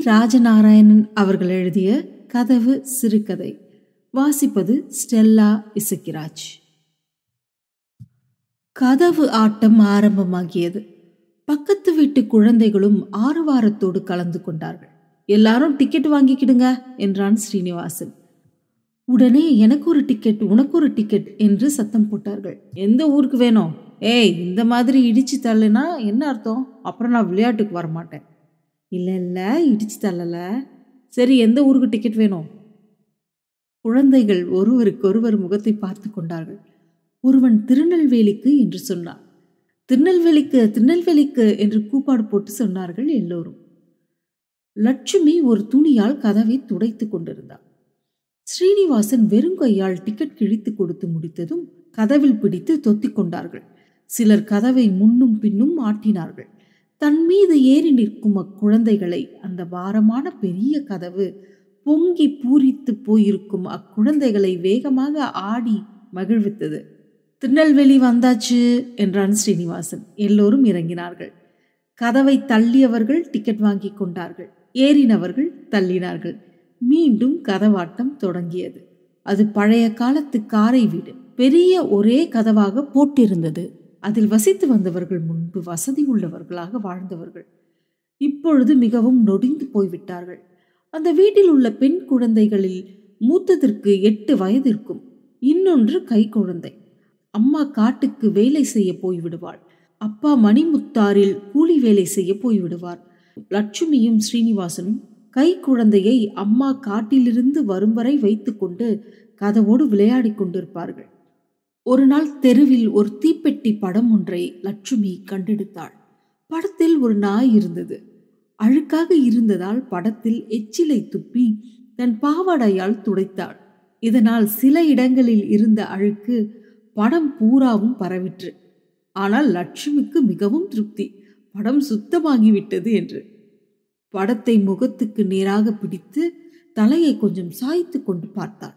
ராஜநாராயணன் அவர்கள் எழுதிய கதவு சிறுகதை வாசிப்பது ஸ்டெல்லா இசக்கிராஜ் கதவு ஆட்டம் ஆரம்பமாகியது பக்கத்து வீட்டு குழந்தைகளும் ஆரவாரத்தோடு கலந்து கொண்டார்கள் எல்லாரும் டிக்கெட் வாங்கிக்கிடுங்க என்றான் ஸ்ரீனிவாசன் உடனே எனக்கு ஒரு டிக்கெட் உனக்கு ஒரு டிக்கெட் என்று சத்தம் போட்டார்கள் எந்த ஊருக்கு வேணும் ஏய் இந்த மாதிரி இடிச்சு தள்ளுனா என்ன அர்த்தம் அப்புறம் நான் விளையாட்டுக்கு வர மாட்டேன் இல்லை இல்லை இடிச்சு தள்ளல சரி எந்த ஊருக்கு டிக்கெட் வேணும் குழந்தைகள் ஒருவருக்கொருவர் முகத்தை பார்த்து கொண்டார்கள் ஒருவன் திருநெல்வேலிக்கு என்று சொன்னான் திருநெல்வேலிக்கு திருநெல்வேலிக்கு என்று கூப்பாடு போட்டு சொன்னார்கள் எல்லோரும் லட்சுமி ஒரு துணியால் கதவை துடைத்து கொண்டிருந்தாள் ஸ்ரீனிவாசன் வெறுங்கையால் டிக்கெட் கிழித்து கொடுத்து முடித்ததும் கதவில் பிடித்து தொத்திக் கொண்டார்கள் சிலர் கதவை முன்னும் பின்னும் ஆட்டினார்கள் தன் மீது ஏறி நிற்கும் அக்குழந்தைகளை அந்த பாரமான பெரிய கதவு பொங்கி பூரித்து போயிருக்கும் அக்குழந்தைகளை வேகமாக ஆடி மகிழ்வித்தது திருநெல்வேலி வந்தாச்சு என்றான் ஸ்ரீனிவாசன் எல்லோரும் இறங்கினார்கள் கதவை தள்ளியவர்கள் டிக்கெட் வாங்கி கொண்டார்கள் ஏறினவர்கள் தள்ளினார்கள் மீண்டும் கதவாட்டம் தொடங்கியது அது பழைய காலத்து காரை வீடு பெரிய ஒரே கதவாக போட்டிருந்தது அதில் வசித்து வந்தவர்கள் முன்பு வசதி உள்ளவர்களாக வாழ்ந்தவர்கள் இப்பொழுது மிகவும் நொடிந்து போய்விட்டார்கள் அந்த வீட்டில் உள்ள பெண் குழந்தைகளில் மூத்ததற்கு எட்டு வயது இருக்கும் இன்னொன்று கை குழந்தை அம்மா காட்டுக்கு வேலை செய்ய போய்விடுவாள் அப்பா மணிமுத்தாரில் கூலி வேலை செய்ய போய்விடுவார் லட்சுமியும் ஸ்ரீனிவாசனும் கை குழந்தையை அம்மா காட்டிலிருந்து வரும் வரை வைத்துக்கொண்டு கதவோடு விளையாடி கொண்டிருப்பார்கள் ஒரு நாள் தெருவில் ஒரு தீப்பெட்டி படம் ஒன்றை லட்சுமி கண்டெடுத்தாள் படத்தில் ஒரு நாய் இருந்தது அழுக்காக இருந்ததால் படத்தில் எச்சிலை துப்பி தன் பாவாடையால் துடைத்தாள் இதனால் சில இடங்களில் இருந்த அழுக்கு படம் பூராவும் பரவிற்று ஆனால் லட்சுமிக்கு மிகவும் திருப்தி படம் சுத்தமாகிவிட்டது என்று படத்தை முகத்துக்கு நேராக பிடித்து தலையை கொஞ்சம் சாய்த்து கொண்டு பார்த்தாள்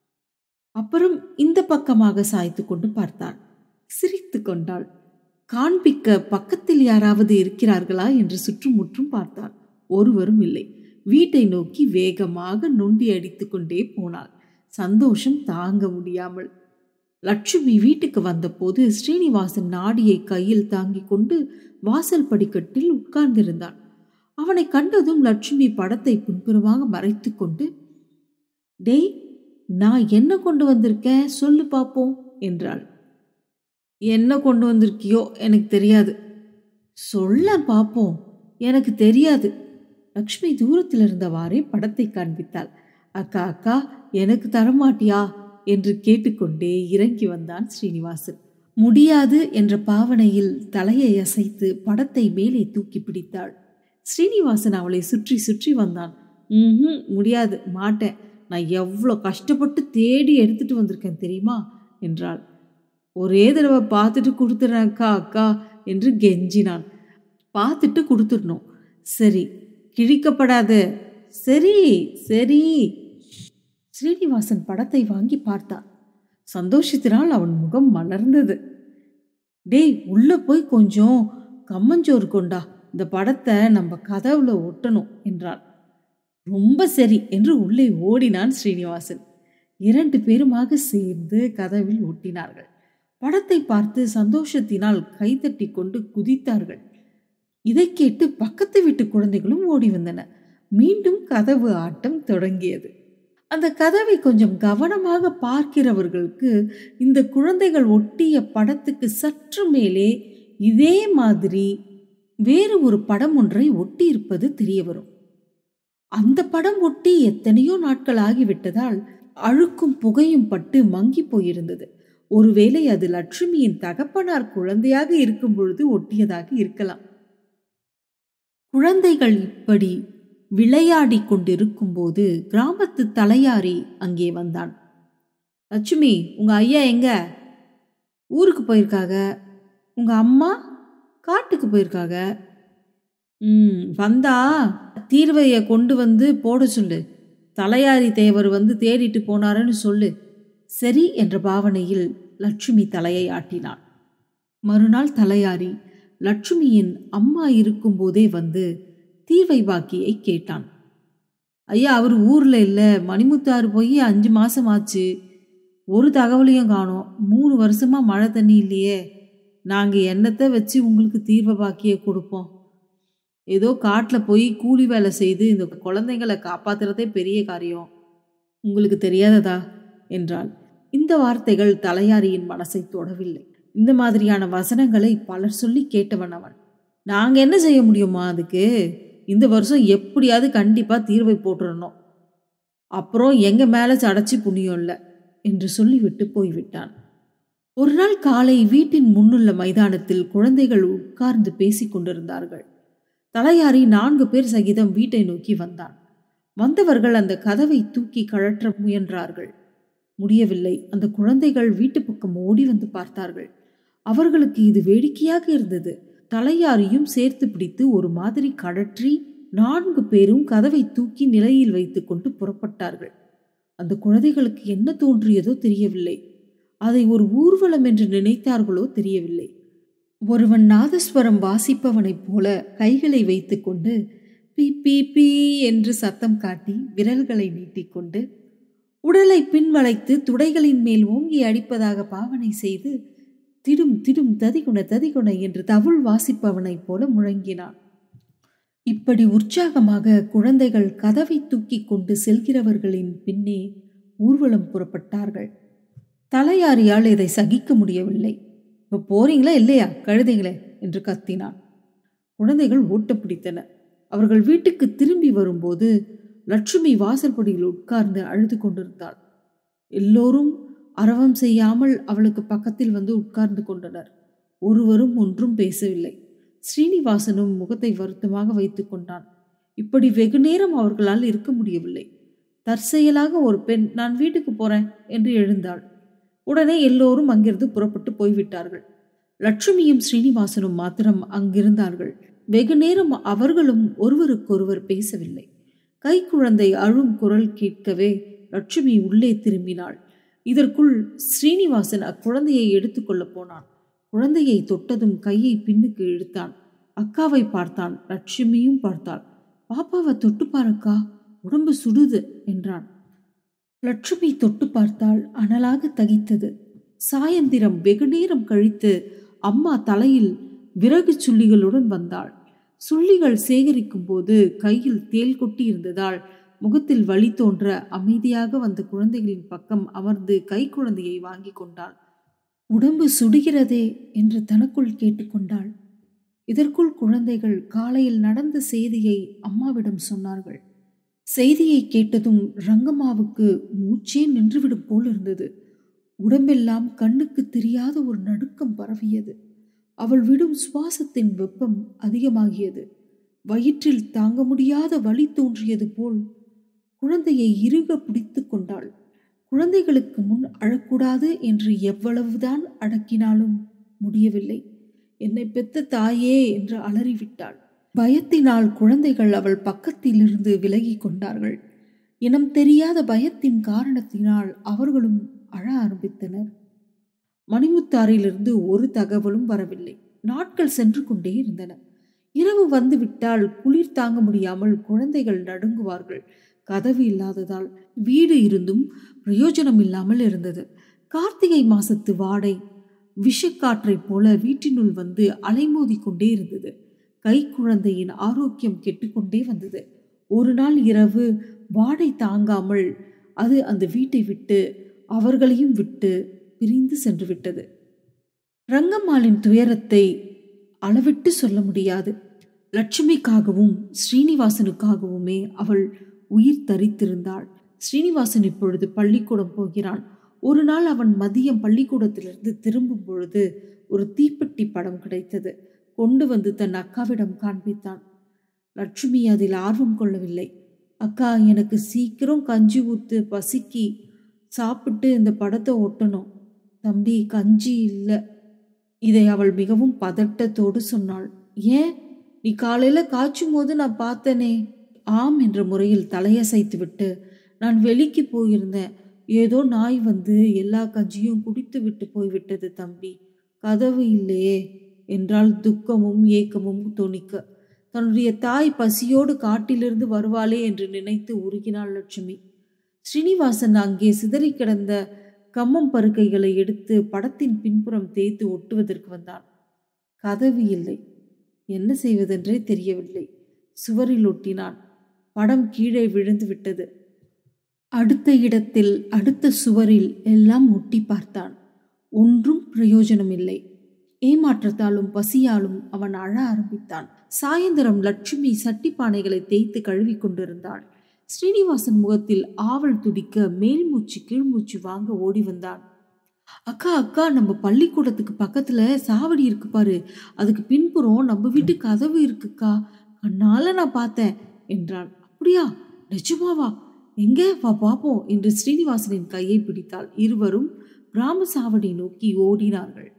அப்புறம் இந்த பக்கமாக சாய்த்து கொண்டு பார்த்தாள் சிரித்து கொண்டாள் காண்பிக்க பக்கத்தில் யாராவது இருக்கிறார்களா என்று சுற்றுமுற்றும் பார்த்தாள் ஒருவரும் இல்லை வீட்டை நோக்கி வேகமாக நொண்டி அடித்து கொண்டே போனாள் சந்தோஷம் தாங்க முடியாமல் லட்சுமி வீட்டுக்கு வந்தபோது ஸ்ரீனிவாசன் நாடியை கையில் தாங்கிக் கொண்டு வாசல் படிக்கட்டில் உட்கார்ந்திருந்தான் அவனை கண்டதும் லட்சுமி படத்தை பின்புறமாக மறைத்து கொண்டு டேய் நான் என்ன கொண்டு வந்திருக்கேன் சொல்லு பார்ப்போம் என்றாள் என்ன கொண்டு வந்திருக்கியோ எனக்கு தெரியாது சொல்ல பார்ப்போம் எனக்கு தெரியாது லக்ஷ்மி தூரத்தில் இருந்தவாறே படத்தை காண்பித்தாள் அக்கா அக்கா எனக்கு தரமாட்டியா என்று கேட்டுக்கொண்டே இறங்கி வந்தான் ஸ்ரீனிவாசன் முடியாது என்ற பாவனையில் தலையை அசைத்து படத்தை மேலே தூக்கி பிடித்தாள் ஸ்ரீனிவாசன் அவளை சுற்றி சுற்றி வந்தான் ம் முடியாது மாட்டேன் நான் எவ்வளோ கஷ்டப்பட்டு தேடி எடுத்துட்டு வந்திருக்கேன் தெரியுமா என்றாள் ஒரே தடவை பார்த்துட்டு கொடுத்துறேன் அக்கா அக்கா என்று கெஞ்சினான் பார்த்துட்டு கொடுத்துடணும் சரி கிழிக்கப்படாத சரி சரி ஸ்ரீனிவாசன் படத்தை வாங்கி பார்த்தான் சந்தோஷத்தினால் அவன் முகம் மலர்ந்தது டேய் உள்ள போய் கொஞ்சம் கம்மஞ்சோறு கொண்டா இந்த படத்தை நம்ம கதவுல ஒட்டணும் என்றான் ரொம்ப சரி என்று உள்ளே ஓடினான் ஸ்ரீனிவாசன் இரண்டு பேருமாக சேர்ந்து கதவில் ஒட்டினார்கள் படத்தை பார்த்து சந்தோஷத்தினால் கைதட்டி கொண்டு குதித்தார்கள் இதை கேட்டு பக்கத்து வீட்டு குழந்தைகளும் ஓடி வந்தன மீண்டும் கதவு ஆட்டம் தொடங்கியது அந்த கதவை கொஞ்சம் கவனமாக பார்க்கிறவர்களுக்கு இந்த குழந்தைகள் ஒட்டிய படத்துக்கு சற்று மேலே இதே மாதிரி வேறு ஒரு படம் ஒன்றை ஒட்டி இருப்பது தெரிய வரும் அந்த படம் ஒட்டி எத்தனையோ நாட்கள் ஆகிவிட்டதால் அழுக்கும் புகையும் பட்டு மங்கி போயிருந்தது ஒருவேளை அது லட்சுமியின் தகப்பனார் குழந்தையாக இருக்கும் பொழுது ஒட்டியதாக இருக்கலாம் குழந்தைகள் இப்படி விளையாடி கொண்டிருக்கும் போது கிராமத்து தலையாரி அங்கே வந்தான் லட்சுமி உங்க ஐயா எங்க ஊருக்கு போயிருக்காங்க உங்க அம்மா காட்டுக்கு போயிருக்காங்க ம் வந்தா தீர்வையை கொண்டு வந்து போட சொல்லு தலையாரி தேவர் வந்து தேடிட்டு போனாருன்னு சொல்லு சரி என்ற பாவனையில் லட்சுமி தலையை ஆட்டினாள் மறுநாள் தலையாரி லட்சுமியின் அம்மா இருக்கும்போதே வந்து தீர்வை பாக்கியை கேட்டான் ஐயா அவர் ஊர்ல இல்ல மணிமுத்தாறு போய் அஞ்சு மாசம் ஆச்சு ஒரு தகவலையும் காணோம் மூணு வருஷமா மழை தண்ணி இல்லையே நாங்க எண்ணத்தை வச்சு உங்களுக்கு தீர்வை பாக்கிய கொடுப்போம் ஏதோ காட்டில் போய் கூலி வேலை செய்து இந்த குழந்தைங்களை காப்பாத்துறதே பெரிய காரியம் உங்களுக்கு தெரியாததா என்றாள் இந்த வார்த்தைகள் தலையாரியின் மனசை தொடவில்லை இந்த மாதிரியான வசனங்களை பலர் சொல்லி கேட்டவன் அவன் நாங்க என்ன செய்ய முடியுமா அதுக்கு இந்த வருஷம் எப்படியாவது கண்டிப்பா தீர்வை போட்டுறணும் அப்புறம் எங்க மேல சடைச்சி புண்ணியம் இல்லை என்று சொல்லிவிட்டு போய்விட்டான் ஒரு நாள் காலை வீட்டின் முன்னுள்ள மைதானத்தில் குழந்தைகள் உட்கார்ந்து பேசிக் கொண்டிருந்தார்கள் தலையாரி நான்கு பேர் சகிதம் வீட்டை நோக்கி வந்தான் வந்தவர்கள் அந்த கதவை தூக்கி கழற்ற முயன்றார்கள் முடியவில்லை அந்த குழந்தைகள் வீட்டு பக்கம் ஓடி வந்து பார்த்தார்கள் அவர்களுக்கு இது வேடிக்கையாக இருந்தது தலையாரியும் சேர்த்து பிடித்து ஒரு மாதிரி கழற்றி நான்கு பேரும் கதவை தூக்கி நிலையில் வைத்துக்கொண்டு புறப்பட்டார்கள் அந்த குழந்தைகளுக்கு என்ன தோன்றியதோ தெரியவில்லை அதை ஒரு ஊர்வலம் என்று நினைத்தார்களோ தெரியவில்லை ஒருவன் நாதஸ்வரம் வாசிப்பவனைப் போல கைகளை வைத்துக்கொண்டு பி பி பி என்று சத்தம் காட்டி விரல்களை நீட்டிக்கொண்டு உடலை பின்வளைத்து துடைகளின் மேல் ஓங்கி அடிப்பதாக பாவனை செய்து திடும் திடும் ததிகுண ததிகுண என்று தவுள் வாசிப்பவனைப் போல முழங்கினான் இப்படி உற்சாகமாக குழந்தைகள் கதவை தூக்கி கொண்டு செல்கிறவர்களின் பின்னே ஊர்வலம் புறப்பட்டார்கள் தலையாரியால் இதை சகிக்க முடியவில்லை இப்போ போறீங்களா இல்லையா கழுதைங்களே என்று கத்தினான் குழந்தைகள் ஓட்ட பிடித்தன அவர்கள் வீட்டுக்கு திரும்பி வரும்போது லட்சுமி வாசற்படியில் உட்கார்ந்து அழுது கொண்டிருந்தாள் எல்லோரும் அரவம் செய்யாமல் அவளுக்கு பக்கத்தில் வந்து உட்கார்ந்து கொண்டனர் ஒருவரும் ஒன்றும் பேசவில்லை ஸ்ரீனிவாசனும் முகத்தை வருத்தமாக வைத்து கொண்டான் இப்படி வெகு நேரம் அவர்களால் இருக்க முடியவில்லை தற்செயலாக ஒரு பெண் நான் வீட்டுக்கு போறேன் என்று எழுந்தாள் உடனே எல்லோரும் அங்கிருந்து புறப்பட்டு போய்விட்டார்கள் லட்சுமியும் ஸ்ரீனிவாசனும் மாத்திரம் அங்கிருந்தார்கள் வெகு நேரம் அவர்களும் ஒருவருக்கொருவர் பேசவில்லை கைக்குழந்தை அழும் குரல் கேட்கவே லட்சுமி உள்ளே திரும்பினாள் இதற்குள் ஸ்ரீனிவாசன் அக்குழந்தையை எடுத்துக்கொள்ளப் போனான் குழந்தையை தொட்டதும் கையை பின்னுக்கு இழுத்தான் அக்காவை பார்த்தான் லட்சுமியும் பார்த்தாள் பாப்பாவை தொட்டு பாருக்கா உடம்பு சுடுது என்றான் லட்சுமி தொட்டு பார்த்தால் அனலாக தகித்தது சாயந்திரம் வெகு நேரம் கழித்து அம்மா தலையில் விறகு சுள்ளிகளுடன் வந்தாள் சுள்ளிகள் சேகரிக்கும் போது கையில் தேல் கொட்டி இருந்ததால் முகத்தில் வழி தோன்ற அமைதியாக வந்த குழந்தைகளின் பக்கம் அமர்ந்து கை குழந்தையை வாங்கி கொண்டாள் உடம்பு சுடுகிறதே என்று தனக்குள் கேட்டுக்கொண்டாள் இதற்குள் குழந்தைகள் காலையில் நடந்த செய்தியை அம்மாவிடம் சொன்னார்கள் செய்தியை கேட்டதும் ரங்கம்மாவுக்கு மூச்சே நின்றுவிடும் போல் இருந்தது உடம்பெல்லாம் கண்ணுக்கு தெரியாத ஒரு நடுக்கம் பரவியது அவள் விடும் சுவாசத்தின் வெப்பம் அதிகமாகியது வயிற்றில் தாங்க முடியாத வலி தோன்றியது போல் குழந்தையை இறுக பிடித்து கொண்டாள் குழந்தைகளுக்கு முன் அழக்கூடாது என்று எவ்வளவுதான் அடக்கினாலும் முடியவில்லை என்னை பெத்த தாயே என்று அலறிவிட்டாள் பயத்தினால் குழந்தைகள் அவள் பக்கத்திலிருந்து விலகி கொண்டார்கள் இனம் தெரியாத பயத்தின் காரணத்தினால் அவர்களும் அழ ஆரம்பித்தனர் மணிமுத்தாரிலிருந்து ஒரு தகவலும் வரவில்லை நாட்கள் சென்று கொண்டே இருந்தன இரவு வந்துவிட்டால் குளிர் தாங்க முடியாமல் குழந்தைகள் நடுங்குவார்கள் கதவு இல்லாததால் வீடு இருந்தும் பிரயோஜனம் இல்லாமல் இருந்தது கார்த்திகை மாசத்து வாடை விஷக்காற்றைப் போல வீட்டினுள் வந்து அலைமோதி கொண்டே இருந்தது கை குழந்தையின் ஆரோக்கியம் கெட்டுக்கொண்டே வந்தது ஒரு நாள் இரவு வாடை தாங்காமல் அது அந்த வீட்டை விட்டு அவர்களையும் விட்டு பிரிந்து சென்று விட்டது ரங்கம்மாளின் துயரத்தை அளவிட்டு சொல்ல முடியாது லட்சுமிக்காகவும் ஸ்ரீனிவாசனுக்காகவுமே அவள் உயிர் தரித்திருந்தாள் ஸ்ரீனிவாசன் இப்பொழுது பள்ளிக்கூடம் போகிறான் ஒரு நாள் அவன் மதியம் பள்ளிக்கூடத்திலிருந்து திரும்பும் பொழுது ஒரு தீப்பெட்டி படம் கிடைத்தது கொண்டு வந்து தன் அக்காவிடம் காண்பித்தான் லட்சுமி அதில் ஆர்வம் கொள்ளவில்லை அக்கா எனக்கு சீக்கிரம் கஞ்சி ஊத்து பசிக்கி சாப்பிட்டு இந்த படத்தை ஒட்டணும் தம்பி கஞ்சி இல்லை இதை அவள் மிகவும் பதட்டத்தோடு சொன்னாள் ஏன் நீ காலையில காய்ச்சும் போது நான் பார்த்தனே ஆம் என்ற முறையில் தலையசைத்துவிட்டு நான் வெளிக்கு போயிருந்தேன் ஏதோ நாய் வந்து எல்லா கஞ்சியும் குடித்து விட்டு போய்விட்டது தம்பி கதவு இல்லையே என்றால் துக்கமும் ஏக்கமும் தொனிக்க தன்னுடைய தாய் பசியோடு காட்டிலிருந்து வருவாளே என்று நினைத்து உருகினாள் லட்சுமி ஸ்ரீனிவாசன் அங்கே சிதறி கிடந்த கம்மம் பருக்கைகளை எடுத்து படத்தின் பின்புறம் தேய்த்து ஒட்டுவதற்கு வந்தான் கதவு இல்லை என்ன செய்வதென்றே தெரியவில்லை சுவரில் ஒட்டினான் படம் கீழே விழுந்து விட்டது அடுத்த இடத்தில் அடுத்த சுவரில் எல்லாம் ஒட்டி பார்த்தான் ஒன்றும் பிரயோஜனம் இல்லை ஏமாற்றத்தாலும் பசியாலும் அவன் அழ ஆரம்பித்தான் சாயந்தரம் லட்சுமி சட்டி பானைகளை தேய்த்து கழுவி கொண்டிருந்தாள் ஸ்ரீனிவாசன் முகத்தில் ஆவல் துடிக்க மேல் மூச்சு கீழ்மூச்சு வாங்க ஓடி வந்தான் அக்கா அக்கா நம்ம பள்ளிக்கூடத்துக்கு பக்கத்துல சாவடி இருக்கு பாரு அதுக்கு பின்புறம் நம்ம வீட்டு கதவு இருக்குக்கா கண்ணால நான் பார்த்தேன் என்றான் அப்படியா நிஜமாவா எங்க வா பாப்போம் என்று ஸ்ரீனிவாசனின் கையை பிடித்தாள் இருவரும் கிராம சாவடி நோக்கி ஓடினார்கள்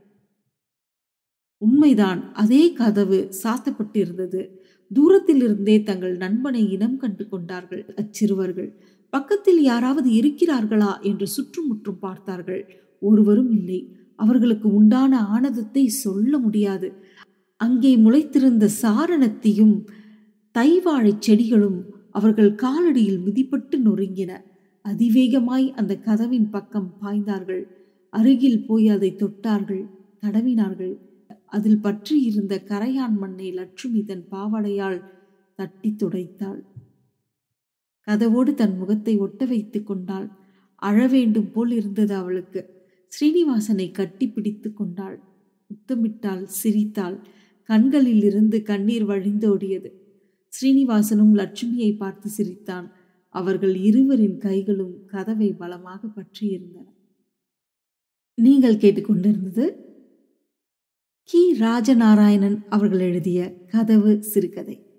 உண்மைதான் அதே கதவு சாத்தப்பட்டிருந்தது தூரத்தில் இருந்தே தங்கள் நண்பனை இனம் கண்டு கொண்டார்கள் அச்சிறுவர்கள் பக்கத்தில் யாராவது இருக்கிறார்களா என்று சுற்றுமுற்றும் பார்த்தார்கள் ஒருவரும் இல்லை அவர்களுக்கு உண்டான ஆனந்தத்தை சொல்ல முடியாது அங்கே முளைத்திருந்த சாரணத்தையும் தைவாழைச் செடிகளும் அவர்கள் காலடியில் மிதிப்பட்டு நொறுங்கின அதிவேகமாய் அந்த கதவின் பக்கம் பாய்ந்தார்கள் அருகில் போய் அதை தொட்டார்கள் தடவினார்கள் அதில் பற்றி இருந்த கரையான் மண்ணை லட்சுமி தன் பாவாடையால் தட்டி துடைத்தாள் கதவோடு தன் முகத்தை ஒட்ட வைத்து கொண்டாள் அழ வேண்டும் போல் இருந்தது அவளுக்கு ஸ்ரீனிவாசனை கட்டி பிடித்து கொண்டாள் முத்தமிட்டாள் சிரித்தாள் கண்களில் இருந்து கண்ணீர் வழிந்தோடியது ஸ்ரீனிவாசனும் லட்சுமியை பார்த்து சிரித்தான் அவர்கள் இருவரின் கைகளும் கதவை பலமாக பற்றியிருந்தன நீங்கள் கேட்டுக்கொண்டிருந்தது கி ராஜநாராயணன் அவர்கள் எழுதிய கதவு சிறுகதை